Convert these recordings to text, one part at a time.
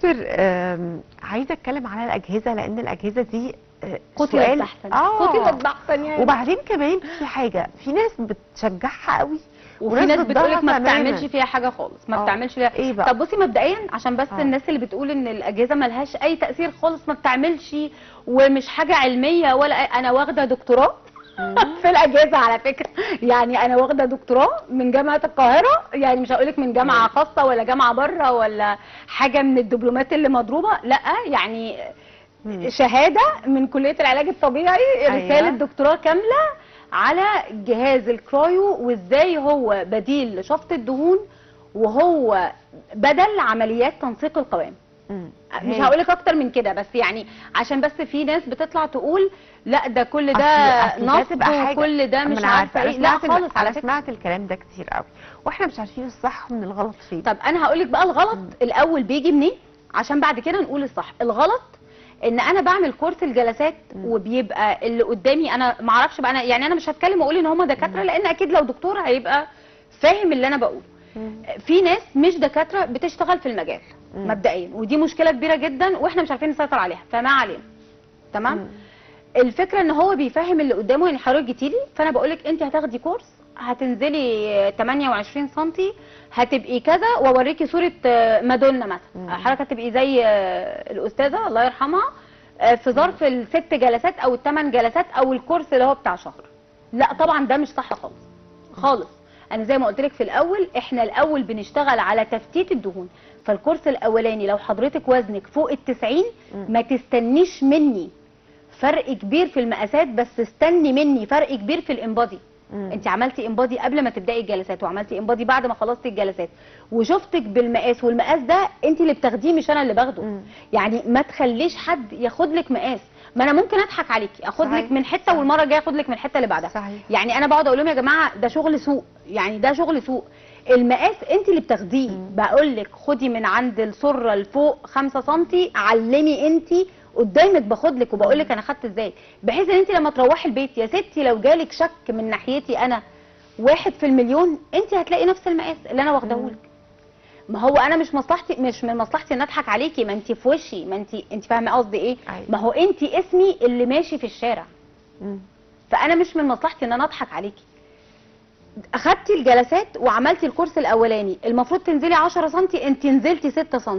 دكتور آم، عايزه اتكلم على الاجهزه لان الاجهزه دي آه، قتلت سؤال بحثا اه قتلت بحثا يعني وبعدين كمان في حاجه في ناس بتشجعها قوي وفي ناس بتضرها بتقولك ما تماماً. بتعملش فيها حاجه خالص ما آه. بتعملش فيها ايه بقى طب بصي مبدئيا عشان بس آه. الناس اللي بتقول ان الاجهزه ملهاش اي تاثير خالص ما بتعملش ومش حاجه علميه ولا أي- انا واخده دكتوراه في الاجهزه على فكره يعني انا واخده دكتوراه من جامعه القاهره يعني مش هقولك من جامعه خاصه ولا جامعه بره ولا حاجه من الدبلومات اللي مضروبه لا يعني مم. شهاده من كليه العلاج الطبيعي أيوة. رساله دكتوراه كامله على جهاز الكرايو وازاي هو بديل لشفط الدهون وهو بدل عمليات تنسيق القوام مم. مش هي. هقولك اكتر من كده بس يعني عشان بس في ناس بتطلع تقول لا ده كل ده أصل- أصل ده نصب تبقى حاجة- وكل ده ما مش أنا عارفه أنا ايه لا سمعت ال- خالص على انا فكره سمعت الكلام ده كتير قوي واحنا مش عارفين الصح من الغلط فين طب انا هقولك بقى الغلط الاول بيجي منين عشان بعد كده نقول الصح الغلط ان انا بعمل كورس الجلسات مم. وبيبقى اللي قدامي انا ما اعرفش بقى انا يعني انا مش هتكلم واقول ان هم دكاتره لان اكيد لو دكتور هيبقى فاهم اللي انا بقوله مم. في ناس مش دكاتره بتشتغل في المجال مم. مبدئيا ودي مشكله كبيره جدا واحنا مش عارفين نسيطر عليها فما علينا تمام مم. الفكره ان هو بيفهم اللي قدامه يعني حضرتك جيتي لي فانا بقول لك انت هتاخدي كورس هتنزلي 28 سم هتبقي كذا واوريكي صوره آه، مادونا مثلا مم. حضرتك هتبقي زي آه، الاستاذه الله يرحمها آه، في ظرف الست جلسات او الثمان جلسات او الكورس اللي هو بتاع شهر لا طبعا ده مش صح خالص خالص انا زي ما قلت لك في الاول احنا الاول بنشتغل على تفتيت الدهون فالكورس الاولاني لو حضرتك وزنك فوق ال 90 مم. ما تستنيش مني فرق كبير في المقاسات بس استني مني فرق كبير في الانبادي مم. انت عملتي انبادي قبل ما تبداي الجلسات وعملتي انبادي بعد ما خلصتي الجلسات وشفتك بالمقاس والمقاس ده انت اللي بتاخديه مش انا اللي باخده مم. يعني ما تخليش حد ياخد لك مقاس ما انا ممكن اضحك عليكي اخد صحيح. لك من حته صحيح. والمره الجايه اخد لك من الحته اللي بعدها صحيح يعني انا بقعد اقول لهم يا جماعه ده شغل سوق يعني ده شغل سوق المقاس انت اللي بتاخديه مم. بقول لك خدي من عند السره لفوق 5 سم علمي انت قدامك باخد لك وبقول لك انا خدت ازاي بحيث ان انت لما تروحي البيت يا ستي لو جالك شك من ناحيتي انا واحد في المليون انت هتلاقي نفس المقاس اللي انا واخداهولك ما هو انا مش مصلحتي مش من مصلحتي ان اضحك عليكي ما انت في وشي ما انت انت فاهمه قصدي ايه أيوة. ما هو انت اسمي اللي ماشي في الشارع مم. فانا مش من مصلحتي ان انا اضحك عليكي اخدتي الجلسات وعملتي الكورس الاولاني المفروض تنزلي 10 سم انت نزلتي 6 سم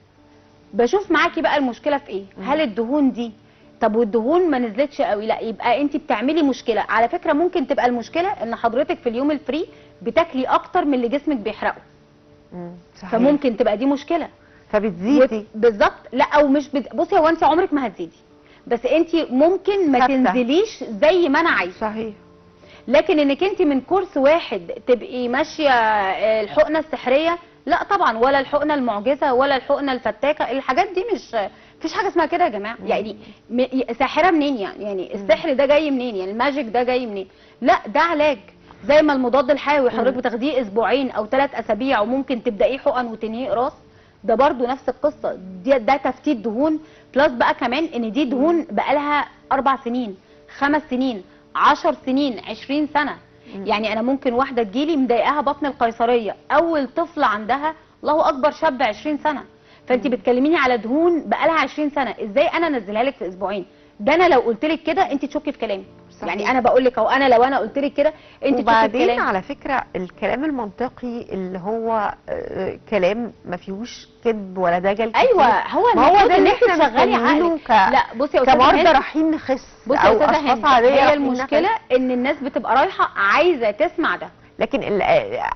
بشوف معاكي بقى المشكله في ايه مم. هل الدهون دي طب والدهون ما نزلتش قوي لا يبقى انت بتعملي مشكله على فكره ممكن تبقى المشكله ان حضرتك في اليوم الفري بتاكلي اكتر من اللي جسمك بيحرقه مم. صحيح. فممكن تبقى دي مشكله فبتزيدي وت- بالظبط لا او مش بت... بصي هو انت عمرك ما هتزيدي بس انت ممكن ما ثابتة. تنزليش زي ما انا عايزه صحيح لكن انك انت من كورس واحد تبقي ماشيه آه، الحقنه السحريه لا طبعا ولا الحقنه المعجزه ولا الحقنه الفتاكه الحاجات دي مش مفيش حاجه اسمها كده يا جماعه مم. يعني م- ساحره منين يعني يعني السحر ده جاي منين يعني الماجيك ده جاي منين لا ده علاج زي ما المضاد الحيوي حضرتك مم. بتاخديه اسبوعين او ثلاث اسابيع وممكن تبدايه حقن وتنهيه قراص ده برضو نفس القصه دي ده تفتيت دهون بلس بقى كمان ان دي دهون بقالها اربع سنين خمس سنين عشر سنين عشرين سنه مم. يعني انا ممكن واحده تجيلي مضايقاها بطن القيصريه اول طفل عندها الله اكبر شاب 20 سنه فانت مم. بتكلميني على دهون بقالها 20 سنه ازاي انا انزلها لك في اسبوعين ده انا لو قلت لك كده انت تشكي في كلامي صحيح. يعني انا بقول لك او انا لو انا قلت لك كده انت تشكي في وبعدين كلامي على فكرة الكلام المنطقي اللي هو آه، كلام ما فيهوش كذب ولا دجل كتير. ايوه هو ما هو المفروض ده ان اللي انت احنا تشغلي مستنيينه عقلك ك... لا بصي يا استاذه كمرضى هند رايحين نخس بصي يا او استاذه اشخاص هند عادية هي رايحين المشكله نخس. ان الناس بتبقى رايحه عايزه تسمع ده لكن ال- آه،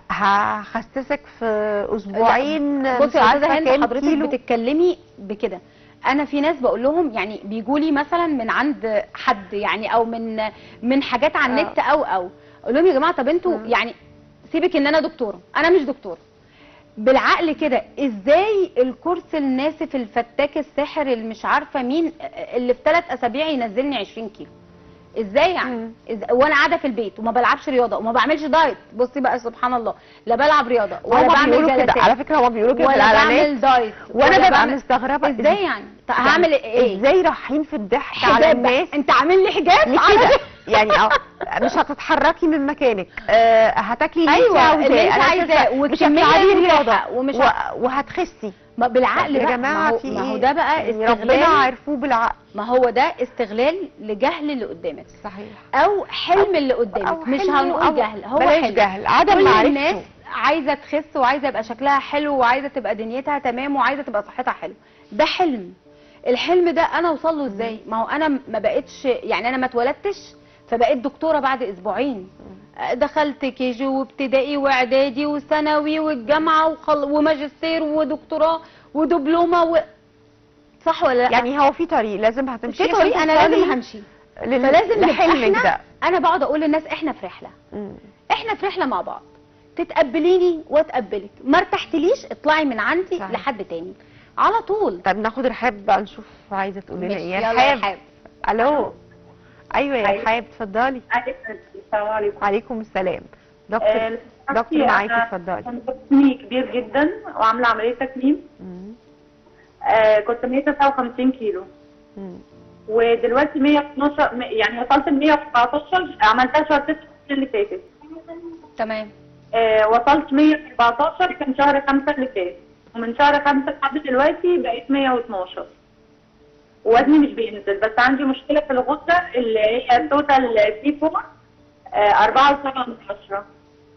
هخسسك في اسبوعين بصي مش يا عارفة استاذه هند كام حضرتك كيلو. بتتكلمي بكده انا في ناس بقول لهم يعني بيجوا لي مثلا من عند حد يعني او من من حاجات على آه. النت او او اقول لهم يا جماعه طب انتوا مم. يعني سيبك ان انا دكتوره انا مش دكتوره بالعقل كده ازاي الكورس الناسف الفتاك الساحر اللي مش عارفه مين اللي في ثلاث اسابيع ينزلني 20 كيلو ازاي يعني مم. إز... وانا قاعده في البيت وما بلعبش رياضه وما بعملش دايت بصي بقى سبحان الله لا بلعب رياضه ولا هما بعمل بيقولوا كده جلسات على فكرة هما بيقولوا كده في ولا الاعلانات بعمل دايت وانا ولا ببقى بعمل- مستغربة ازاي يعني طب هعمل ايه ازاي رايحين في الضحك على حجاب بقى. الناس انت عامل لي حجاب مش على كده يعني اه مش هتتحركي من مكانك آه هتاكلي اللي أيوة، انت اللي انت عاوزاه أنا عايزاه، شايفة مش وكمية هتلعبي متاحة، رياضه ومش و- وهتخسي ما بالعقل يا بقى جماعه ما هو, في ما هو ايه ده بقى يعني ربنا استغلال عرفوه بالعقل ما هو ده استغلال لجهل اللي قدامك صحيح او حلم اللي قدامك أو مش حلم هنقول أو جهل هو بلاش حلم جهل عدم كل معرفته الناس عايزه تخس وعايزه يبقى شكلها حلو وعايزه تبقى دنيتها تمام وعايزه تبقى صحتها حلو ده حلم الحلم ده انا اوصل له ازاي ما هو انا ما بقتش يعني انا ما اتولدتش فبقيت دكتوره بعد اسبوعين دخلت كي جي وابتدائي واعدادي وثانوي والجامعه وخل... وماجستير ودكتوراه ودبلومه و... صح ولا لا يعني هو في طريق لازم هتمشي في طريق انا لازم همشي لل... فلازم نبقى لحلمك احنا ده انا بقعد اقول للناس احنا في رحله مم. احنا في رحله مع بعض تتقبليني واتقبلك ما ارتحتليش اطلعي من عندي صحيح. لحد تاني على طول طب ناخد رحاب بقى نشوف عايزه تقول لنا ماشي، ايه يلا يا يا رحاب رحاب. الو ايوه يا أيوة. رحاب اتفضلي السلام عليكم عليكم السلام آه، دكتور دكتور معاكي أنا اتفضلي كنت بطني كبير جدا وعامله عمليه تكميم مم. آه كنت 159 كيلو مم. ودلوقتي 112 م- يعني وصلت ل 114 عملتها شهر 6 اللي فاتت تمام آه وصلت 114 كان شهر 5 اللي فات ومن شهر 5 لحد دلوقتي بقيت 112 وزني مش بينزل بس عندي مشكله في الغده اللي هي التوتال سي 4 4 و7 من 10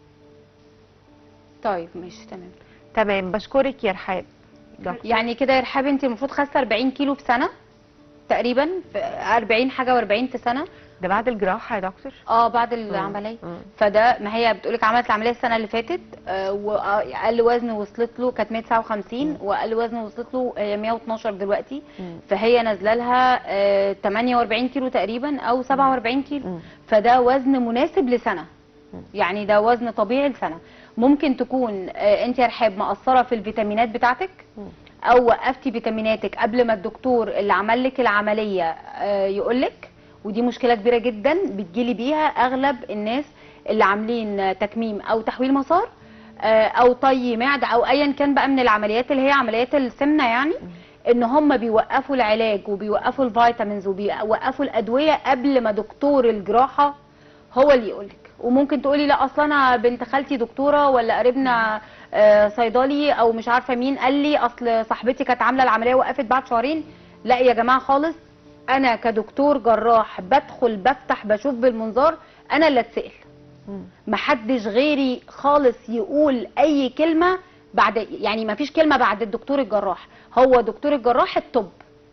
طيب ماشي تمام تمام بشكرك يا رحاب دكتور يعني كده يا رحاب انت المفروض خاسه 40 كيلو في سنه تقريبا في 40 حاجه و40 في سنه ده بعد الجراحه يا دكتور اه بعد العمليه مم. فده ما هي بتقولك عملت العمليه السنه اللي فاتت آه، واقل وزن وصلت له كانت 159 واقل وزن وصلت له آه، 112 دلوقتي مم. فهي نازله لها آه، 48 كيلو تقريبا او 47 كيلو مم. فده وزن مناسب لسنه يعني ده وزن طبيعي لسنه ممكن تكون آه، انت يا رحاب مقصره في الفيتامينات بتاعتك مم. او وقفتي فيتاميناتك قبل ما الدكتور اللي عمل لك العمليه يقول لك ودي مشكله كبيره جدا بتجيلي بيها اغلب الناس اللي عاملين آه، تكميم او تحويل مسار آه، او طي معده او ايا كان بقى من العمليات اللي هي عمليات السمنه يعني ان هم بيوقفوا العلاج وبيوقفوا الفيتامينز وبيوقفوا الادويه قبل ما دكتور الجراحه هو اللي يقولك وممكن تقولي لا اصلا انا بنت خالتي دكتوره ولا قريبنا آه، صيدلي او مش عارفه مين قال لي اصل صاحبتي كانت عامله العمليه وقفت بعد شهرين لا يا جماعه خالص انا كدكتور جراح بدخل بفتح بشوف بالمنظار انا اللي اتسال مم. محدش غيري خالص يقول اي كلمه بعد يعني ما فيش كلمه بعد الدكتور الجراح هو دكتور الجراح الطب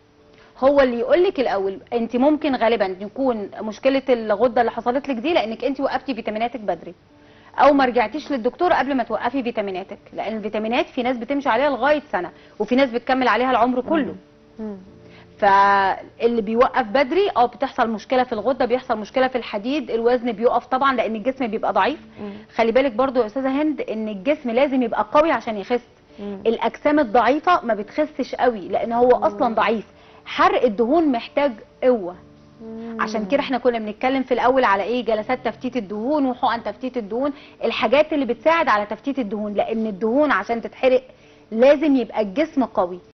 هو اللي يقول لك الاول انت ممكن غالبا يكون مشكله الغده اللي حصلت لك دي لانك انت وقفتي فيتاميناتك بدري او ما رجعتيش للدكتور قبل ما توقفي فيتاميناتك لان الفيتامينات في ناس بتمشي عليها لغايه سنه وفي ناس بتكمل عليها العمر كله مم. فاللي بيوقف بدري اه بتحصل مشكله في الغده بيحصل مشكله في الحديد الوزن بيقف طبعا لان الجسم بيبقى ضعيف مم. خلي بالك برضو يا استاذه هند ان الجسم لازم يبقى قوي عشان يخس مم. الاجسام الضعيفه ما بتخسش قوي لان هو اصلا ضعيف حرق الدهون محتاج قوه عشان كده احنا كنا بنتكلم في الاول على ايه جلسات تفتيت الدهون وحقن تفتيت الدهون الحاجات اللي بتساعد على تفتيت الدهون لان الدهون عشان تتحرق لازم يبقى الجسم قوي